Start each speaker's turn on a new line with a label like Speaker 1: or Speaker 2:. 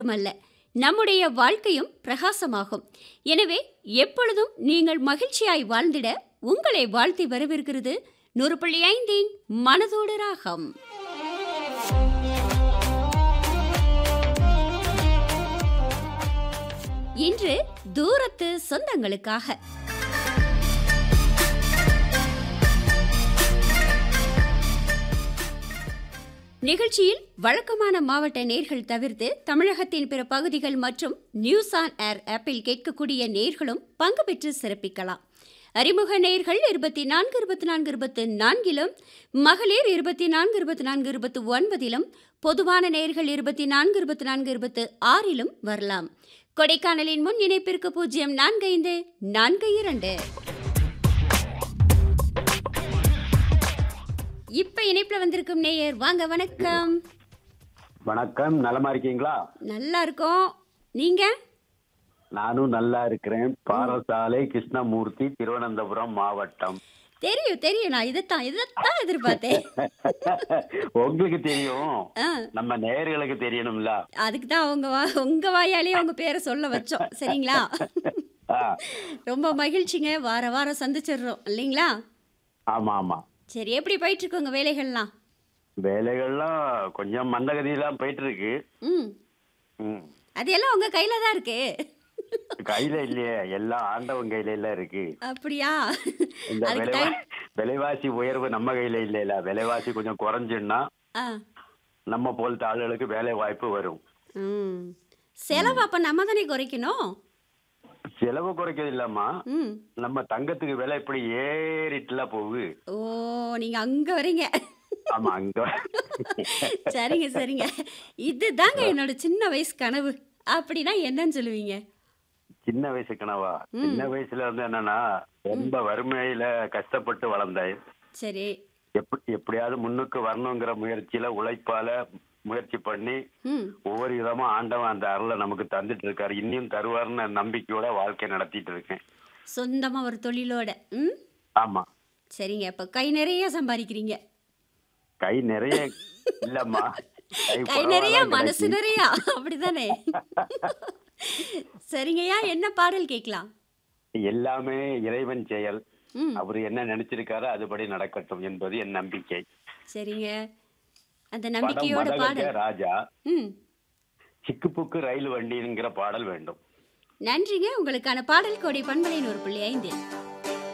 Speaker 1: மட்டுமல்ல நம்முடைய வாழ்க்கையும் பிரகாசமாகும் எனவே எப்பொழுதும் நீங்கள் மகிழ்ச்சியாய் வாழ்ந்திட உங்களை வாழ்த்தி வரவிருக்கிறது நூறு புள்ளி ஐந்தின் மனதோடு ராகம் இன்று தூரத்து சொந்தங்களுக்காக நிகழ்ச்சியில் வழக்கமான மாவட்ட நேர்கள் தவிர்த்து தமிழகத்தின் பிற பகுதிகள் மற்றும் நியூஸ் ஆன் ஏர் ஆப்பில் கேட்கக்கூடிய நேர்களும் பங்கு பெற்று சிறப்பிக்கலாம் அறிமுக நேர்கள் இருபத்தி நான்கு இருபத்தி நான்கு இருபத்தி நான்கிலும் மகளிர் இருபத்தி நான்கு இருபத்தி நான்கு இருபத்தி ஒன்பதிலும் பொதுவான நேர்கள் இருபத்தி நான்கு இருபத்தி நான்கு இருபத்து ஆறிலும் வரலாம் கொடைக்கானலின் முன் இணைப்பிற்கு பூஜ்ஜியம் நான்கு ஐந்து நான்கு இரண்டு இப்ப இணைப்புல வந்திருக்கும் நேயர் வாங்க வணக்கம்
Speaker 2: வணக்கம் நலமா இருக்கீங்களா
Speaker 1: நல்லா இருக்கோம் நீங்க
Speaker 2: நானும் நல்லா இருக்கிறேன் பாரசாலை கிருஷ்ணமூர்த்தி திருவனந்தபுரம் மாவட்டம்
Speaker 1: தெரியும் தெரியும் நான் இதைத்தான் இதைத்தான் எதிர்பார்த்தேன்
Speaker 2: உங்களுக்கு தெரியும்
Speaker 1: ஆ,
Speaker 2: நம்ம நேயர்களுக்கு தெரியணும்ல
Speaker 1: அதுக்கு தான் உங்க வா உங்க வாயாலே உங்க பேரை சொல்ல வச்சோம் சரிங்களா
Speaker 2: ஆ,
Speaker 1: ரொம்ப மகிழ்ச்சிங்க வார வாரம் சந்திச்சிடுறோம் இல்லைங்களா
Speaker 2: ஆமா ஆமா
Speaker 1: சரி எப்படி போயிட்டு இருக்கு உங்க வேலைகள்லாம்
Speaker 2: வேலைகள்லாம் கொஞ்சம் மந்தகதியெல்லாம் போயிட்டு இருக்கு
Speaker 1: ம்
Speaker 2: ம்.
Speaker 1: அது எல்லாம் உங்க கையில தான் இருக்கு
Speaker 2: கையில இல்லையே எல்லாம் ஆண்டவன் கையில எல்லாம் இருக்கு
Speaker 1: அப்படியா
Speaker 2: இந்த
Speaker 1: அதுக்கு
Speaker 2: விலைவா
Speaker 1: டைம்
Speaker 2: விலைவாசி உயர்வு நம்ம கையில இல்லைல விலைவாசி கொஞ்சம் குறைஞ்சுன்னா
Speaker 1: ஆ
Speaker 2: நம்ம போலத்த ஆளுகளுக்கு வேலை வாய்ப்பு வரும்
Speaker 1: ம் செலவு அப்ப நம்ம தானே குறைக்கணும்
Speaker 2: செலவு குறைக்கிறது இல்லாமா
Speaker 1: ம்
Speaker 2: நம்ம தங்கத்துக்கு விலை இப்படி ஏறிட்டுல போகுது
Speaker 1: ஓ நீங்க அங்க வரீங்க
Speaker 2: ஆமா அங்க
Speaker 1: சரிங்க சரிங்க இதுதாங்க என்னோட சின்ன வயசு கனவு அப்படின்னா என்னன்னு சொல்லுவீங்க
Speaker 2: சின்ன வயசு கனவா சின்ன வயசுல வந்து என்னன்னா ரொம்ப வறுமையில கஷ்டப்பட்டு வளர்ந்தேன்
Speaker 1: சரி
Speaker 2: எப்படி எப்படியாவது முன்னுக்கு வரணுங்கிற முயற்சியில உழைப்பால முயற்சி பண்ணி
Speaker 1: ம்
Speaker 2: ஒவ்வொரு விதமா ஆண்டவன் அந்த அருளை நமக்கு தந்துட்டு இருக்காரு இன்னும் தருவாருன்னு நம்பிக்கையோட வாழ்க்கை நடத்திட்டு இருக்கேன்
Speaker 1: சொந்தமா ஒரு தொழிலோட ம்
Speaker 2: ஆமா
Speaker 1: சரிங்க அப்ப கை நிறைய சம்பாதிக்கிறீங்க
Speaker 2: கை நிறைய இல்லம்மா
Speaker 1: கை
Speaker 2: குறைவா
Speaker 1: நிறைய
Speaker 2: தான்
Speaker 1: மனசு
Speaker 2: கிடைக்கு.
Speaker 1: நிறைய அப்படிதானே சரிங்கய்யா என்ன பாடல் கேட்கலாம்
Speaker 2: எல்லாமே இறைவன் செயல்
Speaker 1: ம்
Speaker 2: அவர் என்ன நினைச்சிருக்காரோ அதுபடி நடக்கட்டும் என்பது என் நம்பிக்கை
Speaker 1: சரிங்க அந்த
Speaker 2: படம்
Speaker 1: நம்பிக்கையோட
Speaker 2: மதகஜ
Speaker 1: பாடல்
Speaker 2: ராஜா
Speaker 1: ம்
Speaker 2: சிக்குப்புக்கு ரயில் வண்டிங்கிற பாடல் வேண்டும்
Speaker 1: நன்றிங்க உங்களுக்கான பாடல் கோடி பண்பலின் ஒரு புள்ளி ஐந்து